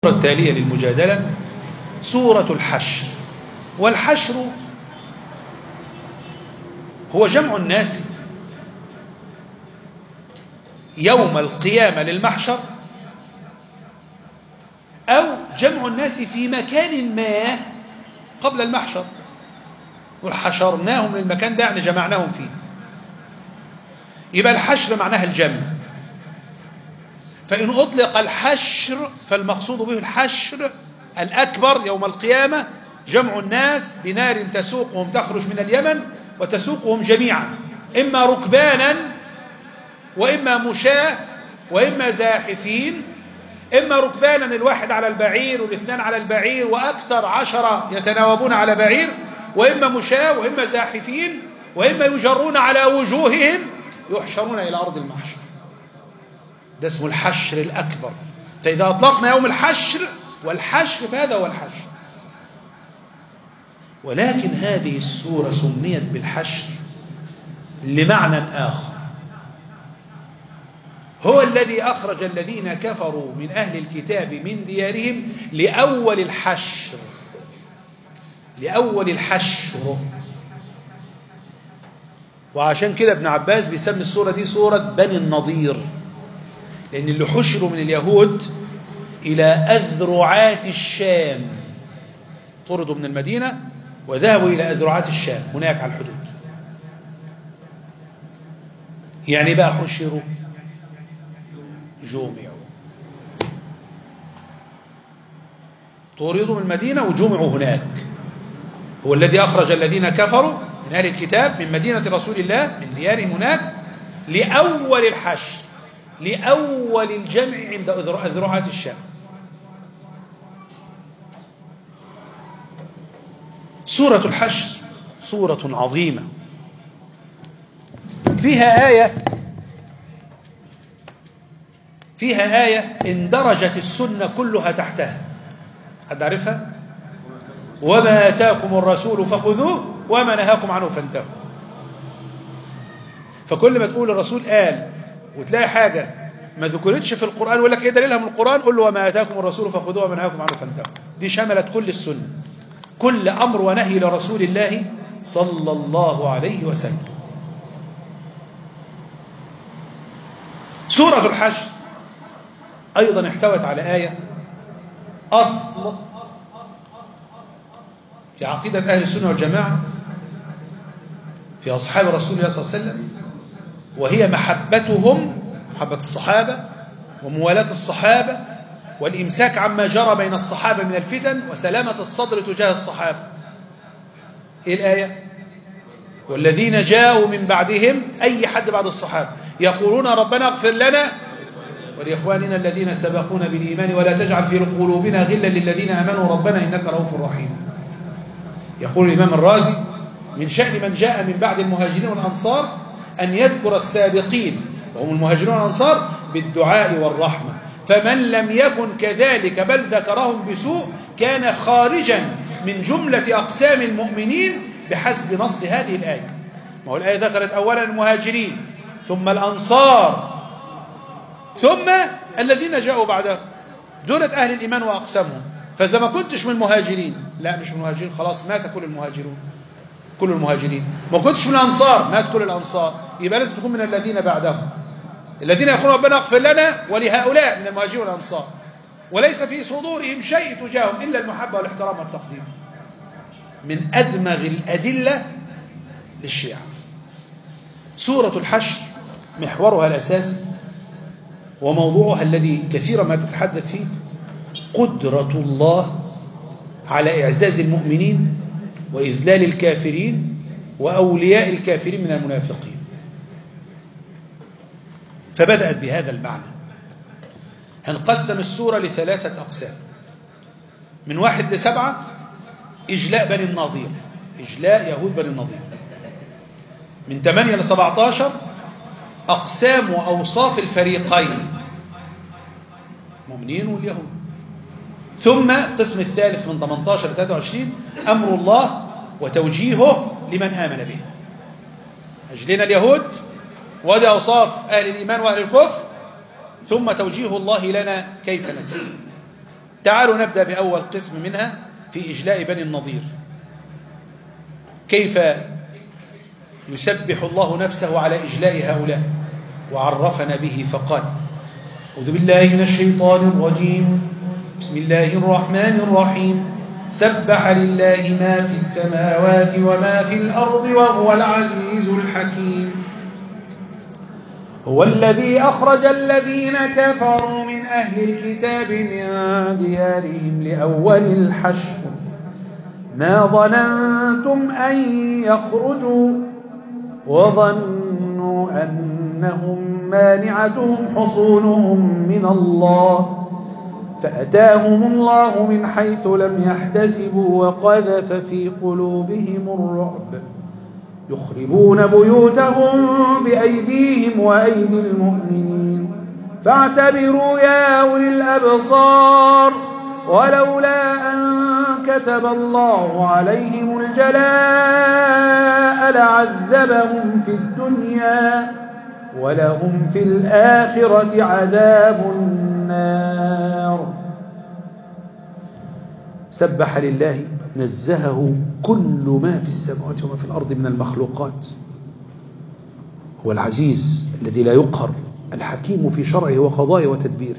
التالية للمجادلة سورة الحشر والحشر هو جمع الناس يوم القيامة للمحشر أو جمع الناس في مكان ما قبل المحشر وحشرناهم للمكان ده يعني جمعناهم فيه يبقى الحشر معناها الجمع فإن أطلق الحشر فالمقصود به الحشر الأكبر يوم القيامة جمع الناس بنار تسوقهم تخرج من اليمن وتسوقهم جميعا إما ركبانا وإما مشاة وإما زاحفين إما ركبانا الواحد على البعير والاثنان على البعير وأكثر عشرة يتناوبون على بعير وإما مشاة وإما زاحفين وإما يجرون على وجوههم يحشرون إلى أرض المحشر ده اسمه الحشر الأكبر فإذا أطلقنا يوم الحشر والحشر فهذا هو الحشر ولكن هذه السورة سميت بالحشر لمعنى آخر هو الذي أخرج الذين كفروا من أهل الكتاب من ديارهم لأول الحشر لأول الحشر وعشان كده ابن عباس بيسمي السورة دي سورة بني النضير لأن اللي حشروا من اليهود إلى أذرعات الشام طردوا من المدينة وذهبوا إلى أذرعات الشام هناك على الحدود يعني بقى حشروا جومعوا طردوا من المدينة وجمعوا هناك هو الذي أخرج الذين كفروا من أهل الكتاب من مدينة رسول الله من ديارهم هناك لأول الحشر لأول الجمع عند أذرعات الشام سورة الحشر سورة عظيمة فيها آية فيها آية اندرجت السنة كلها تحتها حد عارفها وما آتاكم الرسول فخذوه وما نهاكم عنه فانتهوا فكل ما تقول الرسول قال وتلاقي حاجة ما ذكرتش في القرآن ويقول لك ايه دليلها من القرآن قل له وما آتاكم الرسول فخذوه وما نهاكم عنه فانتهوا دي شملت كل السنة كل أمر ونهي لرسول الله صلى الله عليه وسلم سورة الحشر أيضا احتوت على آية أصل في عقيدة أهل السنة والجماعة في أصحاب رسول الله صلى الله عليه وسلم وهي محبتهم محبة الصحابة وموالاة الصحابة والإمساك عما جرى بين الصحابة من الفتن وسلامة الصدر تجاه الصحابة إيه الآية؟ والذين جاءوا من بعدهم أي حد بعد الصحابة يقولون ربنا اغفر لنا ولإخواننا الذين سبقونا بالإيمان ولا تجعل في قلوبنا غلا للذين آمنوا ربنا إنك رؤوف رحيم يقول الإمام الرازي من شأن من جاء من بعد المهاجرين والأنصار أن يذكر السابقين وهم المهاجرون والأنصار بالدعاء والرحمة فمن لم يكن كذلك بل ذكرهم بسوء كان خارجا من جملة أقسام المؤمنين بحسب نص هذه الآية ما هو الآية ذكرت أولا المهاجرين ثم الأنصار ثم الذين جاءوا بعدهم دولة أهل الإيمان وأقسامهم فإذا ما كنتش من المهاجرين لا مش من المهاجرين خلاص مات كل المهاجرون كل المهاجرين ما كنتش من الأنصار مات كل الأنصار يبقى لازم تكون من الذين بعدهم الذين يقولون ربنا اغفر لنا ولهؤلاء من المهاجرين والأنصار وليس في صدورهم شيء تجاههم إلا المحبة والاحترام والتقديم من أدمغ الأدلة للشيعة سورة الحشر محورها الأساسي وموضوعها الذي كثيرا ما تتحدث فيه قدرة الله على إعزاز المؤمنين وإذلال الكافرين وأولياء الكافرين من المنافقين فبدأت بهذا المعنى هنقسم السورة لثلاثة أقسام من واحد لسبعة إجلاء بني النضير إجلاء يهود بني النضير من 8 ل 17 أقسام وأوصاف الفريقين المؤمنين واليهود ثم القسم الثالث من 18 ل 23 أمر الله وتوجيهه لمن آمن به أجلنا اليهود ودي أوصاف أهل الإيمان وأهل الكفر ثم توجيه الله لنا كيف نسير تعالوا نبدأ بأول قسم منها في إجلاء بني النضير كيف يسبح الله نفسه على إجلاء هؤلاء وعرفنا به فقال أعوذ بالله من الشيطان الرجيم بسم الله الرحمن الرحيم سبح لله ما في السماوات وما في الأرض وهو العزيز الحكيم هو الذي أخرج الذين كفروا من أهل الكتاب من ديارهم لأول الحشر ما ظننتم أن يخرجوا وظنوا أنهم مانعتهم حصونهم من الله فأتاهم الله من حيث لم يحتسبوا وقذف في قلوبهم الرعب يخربون بيوتهم بأيديهم وأيدي المؤمنين فاعتبروا يا أولي الأبصار ولولا أن كتب الله عليهم الجلاء لعذبهم في الدنيا ولهم في الآخرة عذاب النار سبح لله نزهه كل ما في السماوات وما في الأرض من المخلوقات هو العزيز الذي لا يقهر الحكيم في شرعه وقضائه وتدبيره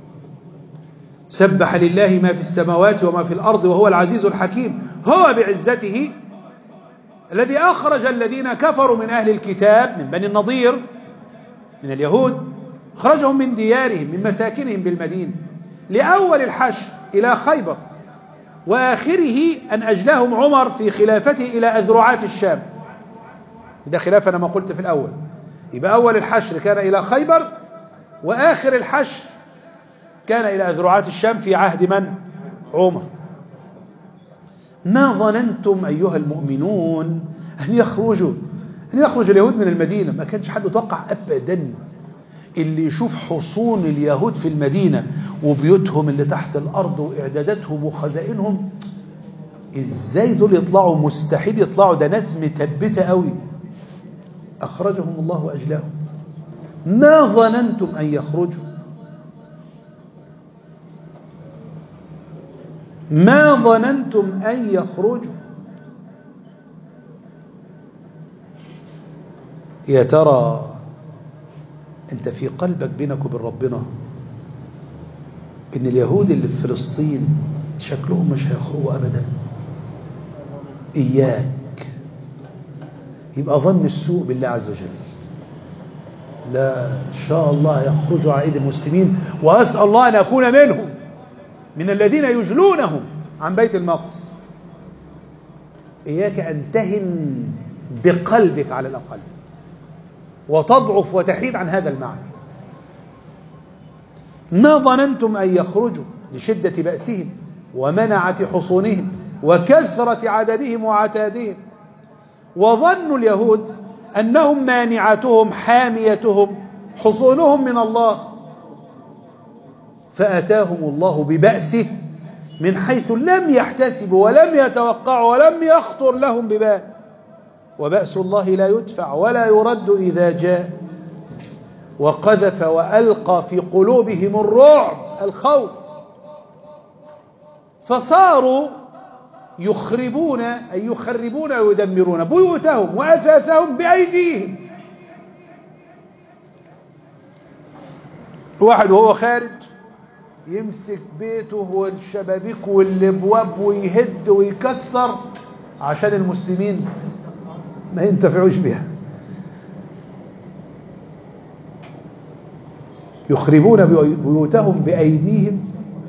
سبح لله ما في السماوات وما في الأرض وهو العزيز الحكيم هو بعزته الذي أخرج الذين كفروا من أهل الكتاب من بني النضير من اليهود خرجهم من ديارهم من مساكنهم بالمدينة لأول الحشر إلى خيبر وآخره أن أجلاهم عمر في خلافته إلى أذرعات الشام ده خلاف أنا ما قلت في الأول يبقى أول الحشر كان إلى خيبر وآخر الحشر كان إلى أذرعات الشام في عهد من؟ عمر ما ظننتم أيها المؤمنون أن يخرجوا أن يخرج اليهود من المدينة ما كانش حد يتوقع أبدا اللي يشوف حصون اليهود في المدينة وبيوتهم اللي تحت الأرض وإعداداتهم وخزائنهم إزاي دول يطلعوا مستحيل يطلعوا ده ناس متبتة قوي أخرجهم الله وأجلاهم ما ظننتم أن يخرجوا ما ظننتم أن يخرجوا يا ترى أنت في قلبك بينك وبين ربنا إن اليهود اللي في فلسطين شكلهم مش هيخرجوا أبدا إياك يبقى ظن السوء بالله عز وجل لا إن شاء الله يخرجوا على أيدي المسلمين وأسأل الله أن أكون منهم من الذين يجلونهم عن بيت المقدس إياك أن تهن بقلبك على الأقل وتضعف وتحيد عن هذا المعنى ما ظننتم أن يخرجوا لشدة بأسهم ومنعة حصونهم وكثرة عددهم وعتادهم وظنوا اليهود أنهم مانعتهم حاميتهم حصونهم من الله فأتاهم الله ببأسه من حيث لم يحتسبوا ولم يتوقعوا ولم يخطر لهم ببال وبأس الله لا يدفع ولا يرد إذا جاء وقذف وألقى في قلوبهم الرعب الخوف فصاروا يخربون أي يخربون ويدمرون بيوتهم وأثاثهم بأيديهم واحد وهو خارج يمسك بيته والشبابيك والابواب ويهد ويكسر عشان المسلمين ما ينتفعوش بها يخربون بيوتهم بأيديهم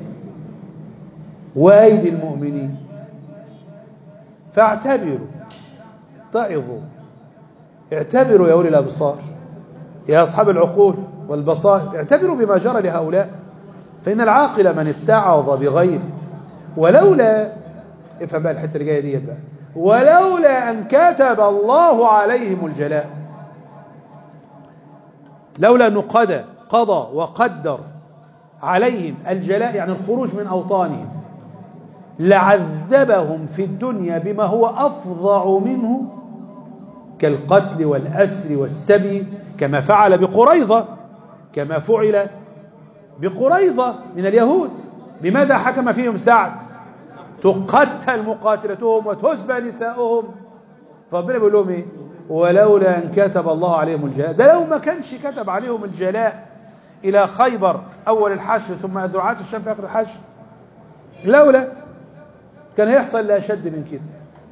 وأيدي المؤمنين فاعتبروا اتعظوا اعتبروا يا أولي الأبصار يا أصحاب العقول والبصائر اعتبروا بما جرى لهؤلاء فإن العاقل من اتعظ بغيره ولولا افهم بقى الحتة اللي جاية دي بقى ولولا أن كتب الله عليهم الجلاء لولا أنه قضى قضى وقدر عليهم الجلاء يعني الخروج من أوطانهم لعذبهم في الدنيا بما هو أفظع منه كالقتل والأسر والسبي كما فعل بقريظة كما فعل بقريظة من اليهود بماذا حكم فيهم سعد تقتل مقاتلتهم وتسبى نساؤهم فربنا بيقول لهم ايه ولولا ان كتب الله عليهم الجلاء ده لو ما كانش كتب عليهم الجلاء الى خيبر اول الحشر ثم ذرعات الشام في اخر الحشر لولا كان هيحصل لاشد من كده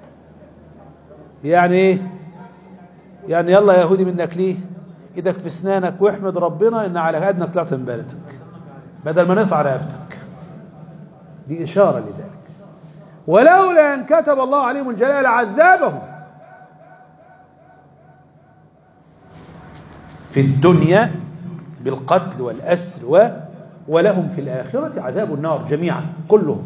يعني ايه يعني يلا يا يهودي منك ليه ايدك في اسنانك واحمد ربنا ان على قدك طلعت من بلدك بدل ما نقطع رقبتك دي اشاره لذلك ولولا ان كتب الله عليهم الجلاء لعذابهم في الدنيا بالقتل والاسر و ولهم في الاخره عذاب النار جميعا كلهم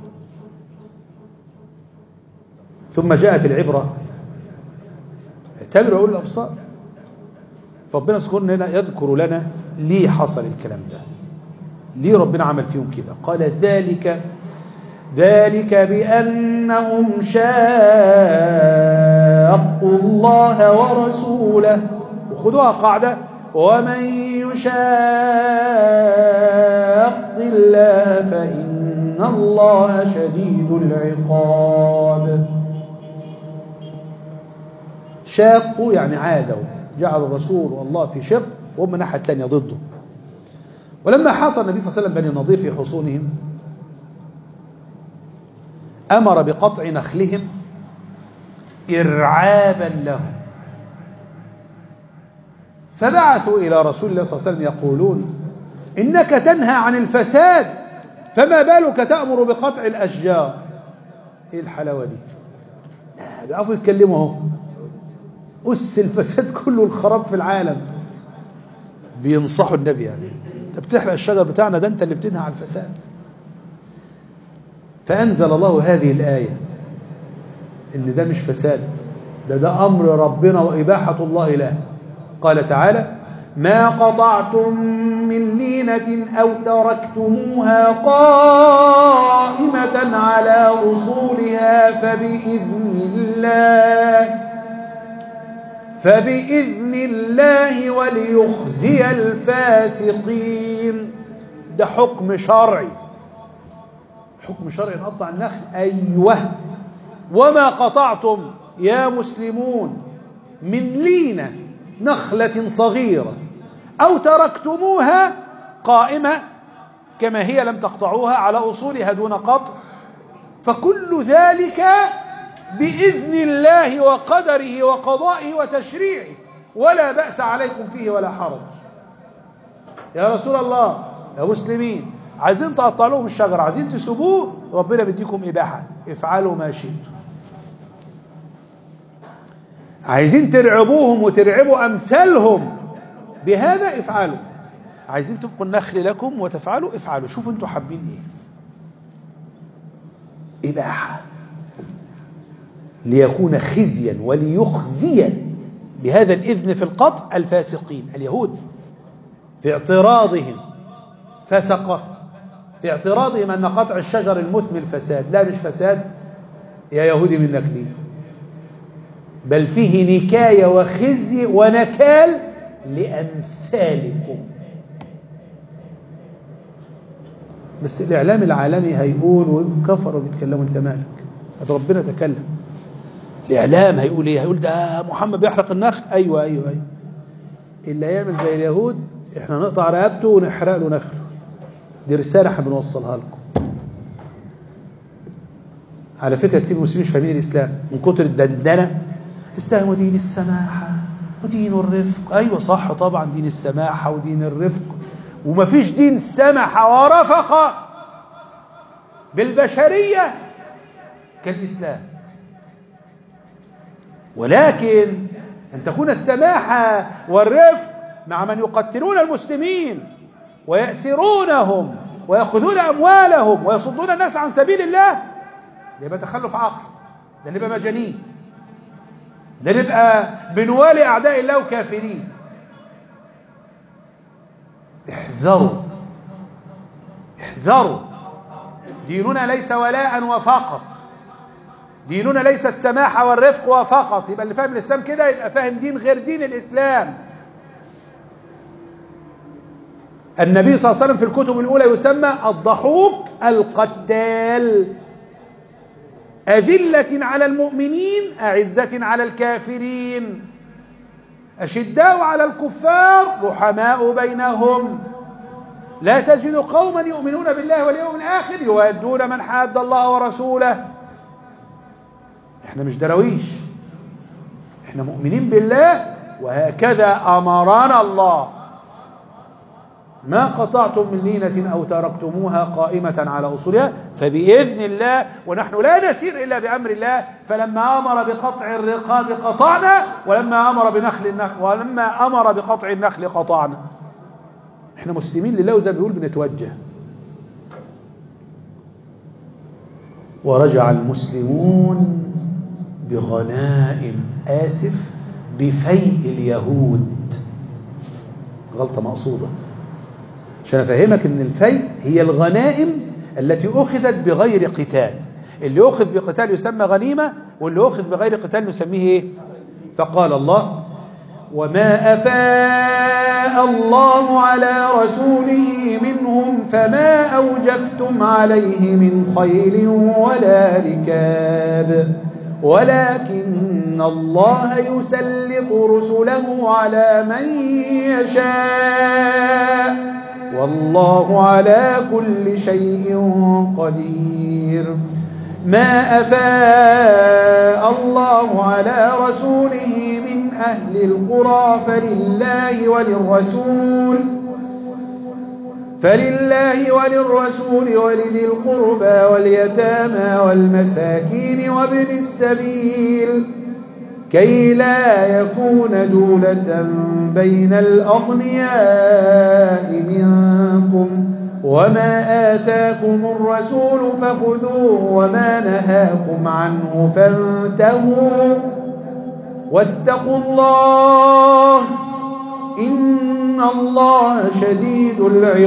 ثم جاءت العبره اعتبروا اولي الابصار فربنا سبحانه هنا يذكر لنا ليه حصل الكلام ده ليه ربنا عمل فيهم كده قال ذلك ذلك بأنهم شاقوا الله ورسوله وخذوها قاعدة ومن يشاق الله فإن الله شديد العقاب شاقوا يعني عادوا جعلوا الرسول والله في شق وهم الناحية الثانية ضده ولما حاصر النبي صلى الله عليه وسلم بني النضير في حصونهم أمر بقطع نخلهم إرعابا لهم فبعثوا إلى رسول الله صلى الله عليه وسلم يقولون إنك تنهى عن الفساد فما بالك تأمر بقطع الأشجار إيه الحلاوة دي بيعرفوا يتكلموا اهو أس الفساد كله الخراب في العالم بينصحوا النبي يعني انت بتحرق الشجر بتاعنا ده انت اللي بتنهى عن الفساد فأنزل الله هذه الآية إن ده مش فساد ده ده أمر ربنا وإباحة الله له قال تعالى ما قطعتم من لينة أو تركتموها قائمة على أصولها فبإذن الله فبإذن الله وليخزي الفاسقين ده حكم شرعي حكم شرعي نقطع النخل أيوه وما قطعتم يا مسلمون من لينة نخلة صغيرة أو تركتموها قائمة كما هي لم تقطعوها على أصولها دون قطع فكل ذلك بإذن الله وقدره وقضائه وتشريعه ولا بأس عليكم فيه ولا حرج يا رسول الله يا مسلمين عايزين تقطعوا لهم الشجر عايزين تسيبوه ربنا بيديكم إباحة افعلوا ما شئتم عايزين ترعبوهم وترعبوا أمثالهم بهذا افعلوا عايزين تبقوا النخل لكم وتفعلوا افعلوا شوفوا انتوا حابين ايه إباحة ليكون خزيا وليخزي بهذا الإذن في القطع الفاسقين اليهود في اعتراضهم فسق في اعتراضهم أن قطع الشجر المثمر فساد لا مش فساد يا يهودي منك لي بل فيه نكاية وخزي ونكال لأمثالكم بس الإعلام العالمي هيقول وكفروا بيتكلموا أنت مالك هذا ربنا تكلم الإعلام هيقول إيه هيقول ده محمد بيحرق النخل أيوة أيوة أيوة اللي هيعمل زي اليهود إحنا نقطع رقبته ونحرق له نخله دي رسالة احنا بنوصلها لكم على فكرة كتير مسلمين مش فاهمين الإسلام من كتر الدندنة الإسلام ودين السماحة ودين الرفق أيوة صح طبعا دين السماحة ودين الرفق ومفيش دين سمح ورفق بالبشرية كالإسلام ولكن أن تكون السماحة والرفق مع من يقتلون المسلمين ويأسرونهم ويأخذون أموالهم ويصدون الناس عن سبيل الله ده يبقى تخلف عقل ده نبقى مجانين ده نبقى بنوالي أعداء الله وكافرين احذروا احذروا ديننا ليس ولاء وفقط ديننا ليس السماحة والرفق وفقط يبقى اللي فاهم الإسلام كده يبقى فاهم دين غير دين الإسلام النبي صلى الله عليه وسلم في الكتب الأولى يسمى الضحوك القتال أذلة على المؤمنين أعزة على الكافرين أشداء على الكفار رحماء بينهم لا تجد قوما يؤمنون بالله واليوم الآخر يودون من حاد الله ورسوله احنا مش درويش احنا مؤمنين بالله وهكذا أمرنا الله ما قطعتم من لينة أو تركتموها قائمة على أصولها فبإذن الله ونحن لا نسير إلا بأمر الله فلما أمر بقطع الرقاب قطعنا ولما أمر بنخل النخل ولما أمر بقطع النخل قطعنا احنا مسلمين لله وزي ما بيقول بنتوجه ورجع المسلمون بغنائم آسف بفيء اليهود غلطة مقصودة عشان أفهمك أن الفيء هي الغنائم التي أخذت بغير قتال اللي أخذ بقتال يسمى غنيمة واللي أخذ بغير قتال نسميه إيه؟ فقال الله وما أفاء الله على رسوله منهم فما أوجفتم عليه من خيل ولا ركاب ولكن الله يسلط رسله على من يشاء والله على كل شيء قدير ما أفاء الله على رسوله من أهل القرى فلله وللرسول فلله وللرسول ولذي القربى واليتامى والمساكين وابن السبيل كي لا يكون دولة بين الأغنياء منكم وما آتاكم الرسول فخذوه وما نهاكم عنه فانتهوا واتقوا الله إن الله شديد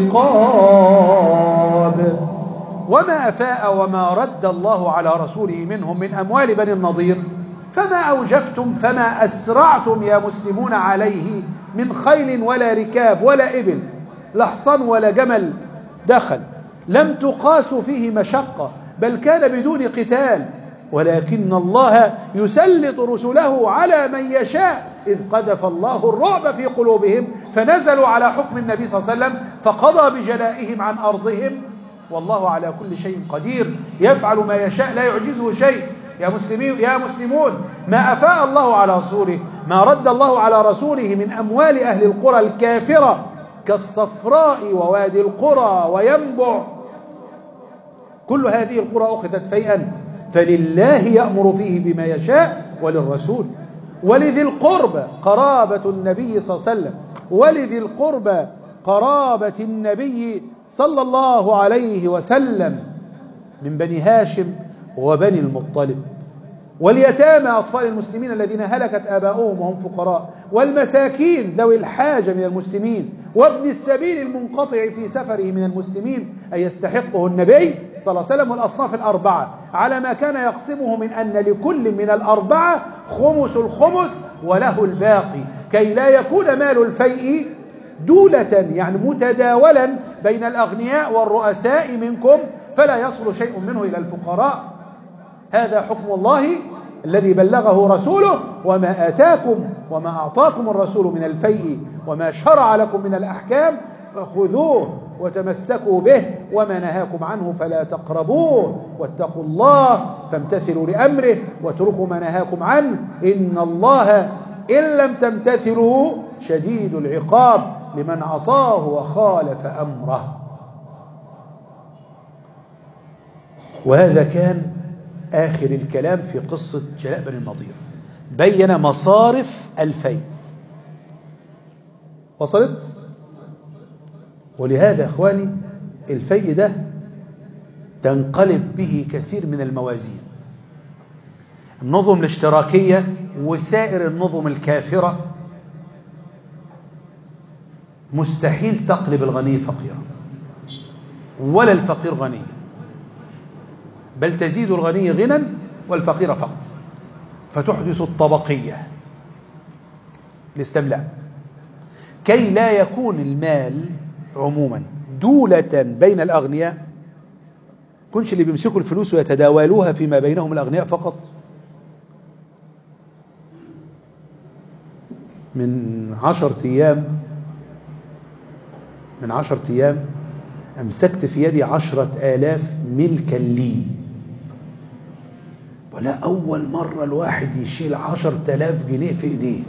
العقاب وما أفاء وما رد الله على رسوله منهم من أموال بني النضير فما أوجفتم فما أسرعتم يا مسلمون عليه من خيل ولا ركاب ولا إبل لا حصان ولا جمل دخل لم تقاسوا فيه مشقة بل كان بدون قتال ولكن الله يسلط رسله على من يشاء إذ قذف الله الرعب في قلوبهم فنزلوا على حكم النبي صلى الله عليه وسلم فقضى بجلائهم عن أرضهم والله على كل شيء قدير يفعل ما يشاء لا يعجزه شيء يا مسلمين يا مسلمون ما أفاء الله على رسوله ما رد الله على رسوله من أموال أهل القرى الكافرة كالصفراء ووادي القرى وينبع كل هذه القرى أخذت فيئا فلله يأمر فيه بما يشاء وللرسول ولذي القربى قرابة النبي صلى الله عليه وسلم ولذي القربى قرابة النبي صلى الله عليه وسلم من بني هاشم وبني المطلب واليتامى أطفال المسلمين الذين هلكت آباؤهم وهم فقراء والمساكين ذوي الحاجة من المسلمين وابن السبيل المنقطع في سفره من المسلمين أن يستحقه النبي صلى الله عليه وسلم والأصناف الأربعة على ما كان يقسمه من أن لكل من الأربعة خمس الخمس وله الباقي كي لا يكون مال الفيء دولة يعني متداولا بين الأغنياء والرؤساء منكم فلا يصل شيء منه إلى الفقراء هذا حكم الله الذي بلغه رسوله وما آتاكم وما أعطاكم الرسول من الفيء وما شرع لكم من الأحكام فخذوه وتمسكوا به وما نهاكم عنه فلا تقربوه واتقوا الله فامتثلوا لأمره واتركوا ما نهاكم عنه إن الله إن لم تمتثلوا شديد العقاب لمن عصاه وخالف أمره وهذا كان آخر الكلام في قصة جلاء بني النضير بين مصارف الفيء وصلت ولهذا أخواني الفيء ده تنقلب به كثير من الموازين النظم الاشتراكية وسائر النظم الكافرة مستحيل تقلب الغني فقيرا ولا الفقير غنيا بل تزيد الغني غنى والفقير فقر فتحدث الطبقية الاستملاء كي لا يكون المال عموما دولة بين الأغنياء كنش اللي بيمسكوا الفلوس ويتداولوها فيما بينهم الأغنياء فقط من عشرة أيام من عشرة أيام أمسكت في يدي عشرة آلاف ملكا لي ولا أول مرة الواحد يشيل عشر آلاف جنيه في إيديه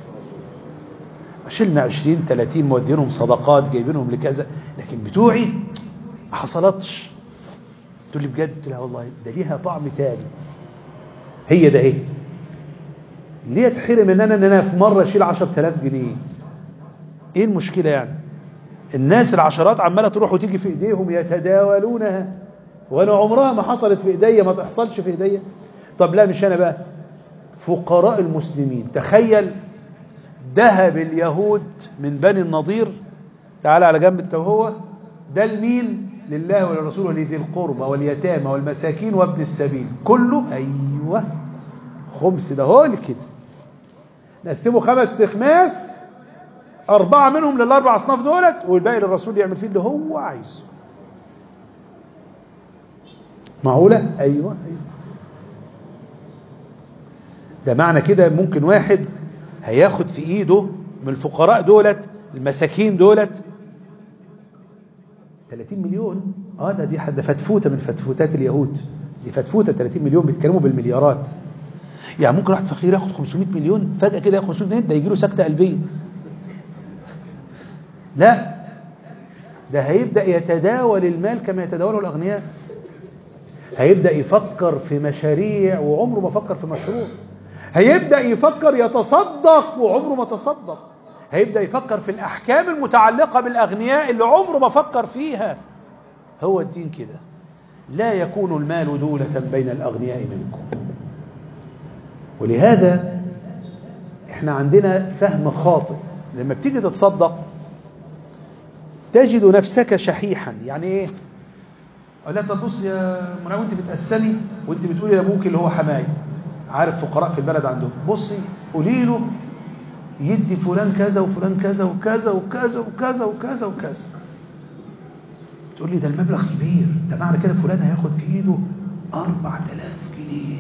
شلنا عشرين تلاتين مودينهم صدقات جايبينهم لكذا لكن بتوعي ما حصلتش تقول لي بجد قلت لها والله ده ليها طعم تاني هي ده ايه ليه اتحرم ان انا ان انا في مره اشيل 10000 جنيه ايه المشكله يعني الناس العشرات عماله تروح وتيجي في ايديهم يتداولونها وانا عمرها ما حصلت في ايديا ما تحصلش في ايديا طب لا مش انا بقى فقراء المسلمين تخيل ذهب اليهود من بني النضير تعال على جنب انت وهو ده لمين لله وللرسول ولذي القربى واليتامى والمساكين وابن السبيل كله ايوه خمس ده هو كده نقسمه خمس سخماس أربعة منهم للأربع أصناف دولت والباقي للرسول يعمل فيه اللي هو عايزه معقولة؟ أيوة أيوة ده معنى كده ممكن واحد هياخد في إيده من الفقراء دولت المساكين دولت 30 مليون اه ده دي ده فتفوته من فتفوتات اليهود دي فتفوته 30 مليون بيتكلموا بالمليارات يعني ممكن واحد فقير ياخد 500 مليون فجاه كده ياخد 500 مليون ده يجي له سكته قلبيه لا ده هيبدا يتداول المال كما يتداوله الاغنياء هيبدا يفكر في مشاريع وعمره ما فكر في مشروع هيبدا يفكر يتصدق وعمره ما تصدق هيبدا يفكر في الاحكام المتعلقه بالاغنياء اللي عمره ما فكر فيها هو الدين كده لا يكون المال دوله بين الاغنياء منكم ولهذا احنا عندنا فهم خاطئ لما بتيجي تتصدق تجد نفسك شحيحا يعني ايه لا طب بص يا منى وانت بتقسمي وانت بتقولي لابوك اللي هو حماي عارف فقراء في البلد عندهم بصي قولي له يدي فلان كذا وفلان كذا وكذا وكذا وكذا وكذا وكذا تقول لي ده المبلغ كبير ده معنى كده فلان هياخد في ايده 4000 جنيه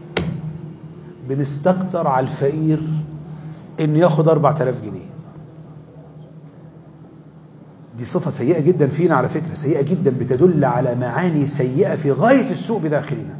بنستكتر على الفقير انه ياخد 4000 جنيه دي صفة سيئة جدا فينا على فكرة سيئة جدا بتدل على معاني سيئة في غاية السوء بداخلنا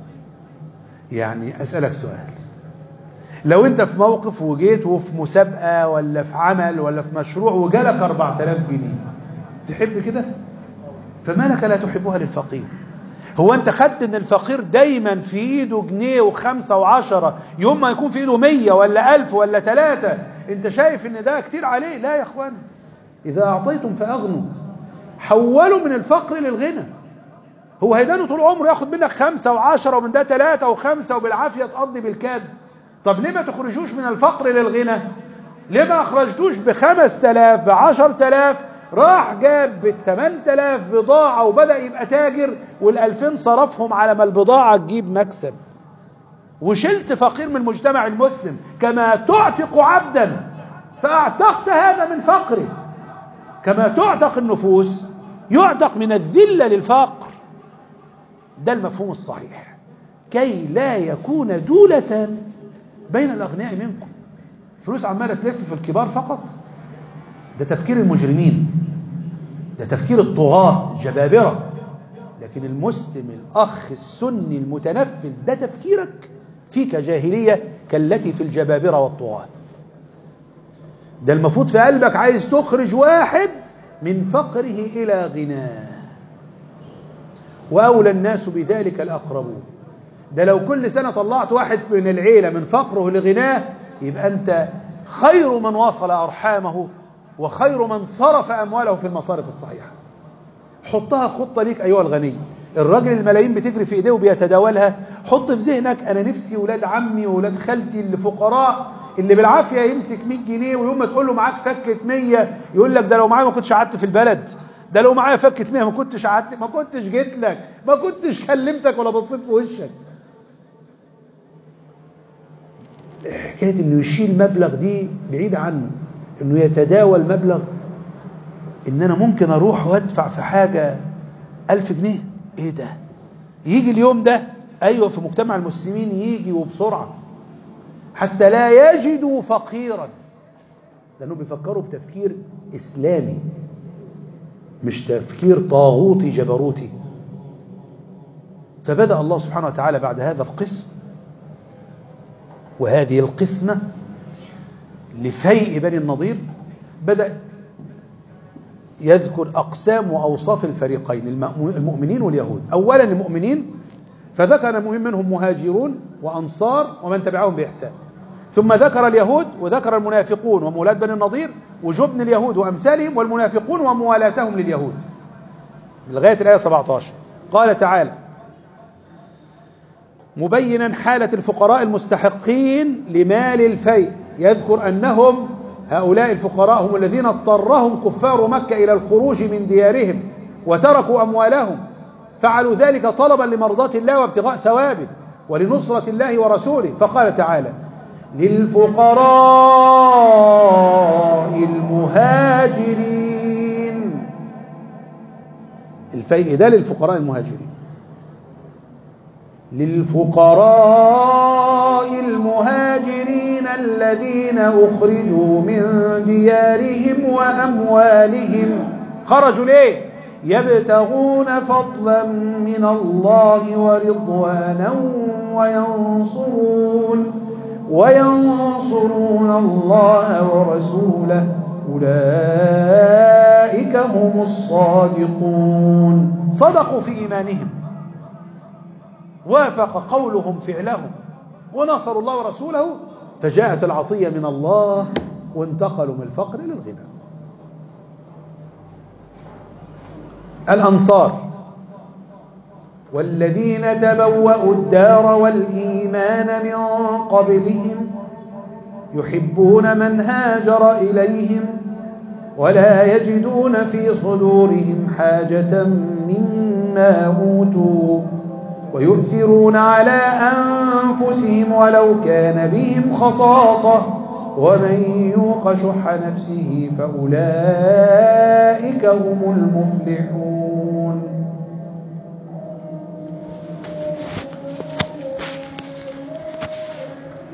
يعني أسألك سؤال لو انت في موقف وجيت وفي مسابقة ولا في عمل ولا في مشروع وجالك 4000 جنيه تحب كده فما لك لا تحبها للفقير هو انت خدت ان الفقير دايما في ايده جنيه وخمسة وعشرة يوم ما يكون في ايده مية ولا ألف ولا ثلاثة انت شايف ان ده كتير عليه لا يا اخوان اذا اعطيتم فاغنوا حولوا من الفقر للغنى هو هيدانه طول عمره ياخد منك خمسة وعشرة ومن ده ثلاثة وخمسة وبالعافية تقضي بالكاد طب ليه ما تخرجوش من الفقر للغنى ليه ما اخرجتوش بخمس تلاف بعشر تلاف راح جاب بالثمان تلاف بضاعة وبدأ يبقى تاجر والألفين صرفهم على ما البضاعة تجيب مكسب وشلت فقير من المجتمع المسلم كما تعتق عبدا فأعتقت هذا من فقره كما تعتق النفوس يعتق من الذلة للفقر ده المفهوم الصحيح كي لا يكون دولة بين الأغنياء منكم فلوس عمالة تلف في الكبار فقط ده تفكير المجرمين ده تفكير الطغاة جبابرة لكن المسلم الأخ السني المتنفل ده تفكيرك فيك جاهلية كالتي في الجبابرة والطغاة ده المفروض في قلبك عايز تخرج واحد من فقره إلى غناه وأولى الناس بذلك الأقربون ده لو كل سنة طلعت واحد من العيلة من فقره لغناه يبقى أنت خير من واصل أرحامه وخير من صرف أمواله في المصارف الصحيحة حطها خطة ليك أيها الغني الراجل الملايين بتجري في إيديه وبيتداولها حط في ذهنك أنا نفسي ولاد عمي وولاد خالتي اللي فقراء اللي بالعافية يمسك 100 جنيه ويوم ما تقول له معاك فكة 100 يقول لك ده لو معايا ما كنتش قعدت في البلد ده لو معايا فكة 100 ما كنتش قعدت ما كنتش جيت لك ما كنتش كلمتك ولا بصيت في وشك حكاية انه يشيل مبلغ دي بعيد عنه انه يتداول مبلغ إن أنا ممكن أروح وأدفع في حاجة ألف جنيه إيه ده يجي اليوم ده أيوة في مجتمع المسلمين يجي وبسرعة حتى لا يجدوا فقيرا لأنه بيفكروا بتفكير إسلامي مش تفكير طاغوتي جبروتي فبدأ الله سبحانه وتعالى بعد هذا القسم وهذه القسمة لفيء بني النضير بدأ يذكر أقسام وأوصاف الفريقين المؤمنين واليهود أولا المؤمنين فذكر المؤمنين منهم مهاجرون وأنصار ومن تبعهم بإحسان ثم ذكر اليهود وذكر المنافقون ومولاة بني النضير وجبن اليهود وأمثالهم والمنافقون وموالاتهم لليهود لغاية الآية 17 قال تعالى مبينا حالة الفقراء المستحقين لمال الفيء يذكر أنهم هؤلاء الفقراء هم الذين اضطرهم كفار مكة إلى الخروج من ديارهم وتركوا أموالهم فعلوا ذلك طلبا لمرضاة الله وابتغاء ثوابه ولنصرة الله ورسوله فقال تعالى للفقراء المهاجرين الفيء ده للفقراء المهاجرين للفقراء المهاجرين الذين أخرجوا من ديارهم وأموالهم خرجوا ليه يبتغون فضلا من الله ورضوانا وينصرون وينصرون الله ورسوله أولئك هم الصادقون صدقوا في إيمانهم وافق قولهم فعلهم ونصروا الله ورسوله فجاءت العطية من الله وانتقلوا من الفقر للغنى الأنصار والذين تبوأوا الدار والإيمان من قبلهم يحبون من هاجر إليهم ولا يجدون في صدورهم حاجة مما أوتوا ويؤثرون على أنفسهم ولو كان بهم خصاصة ومن يوق شح نفسه فأولئك هم المفلحون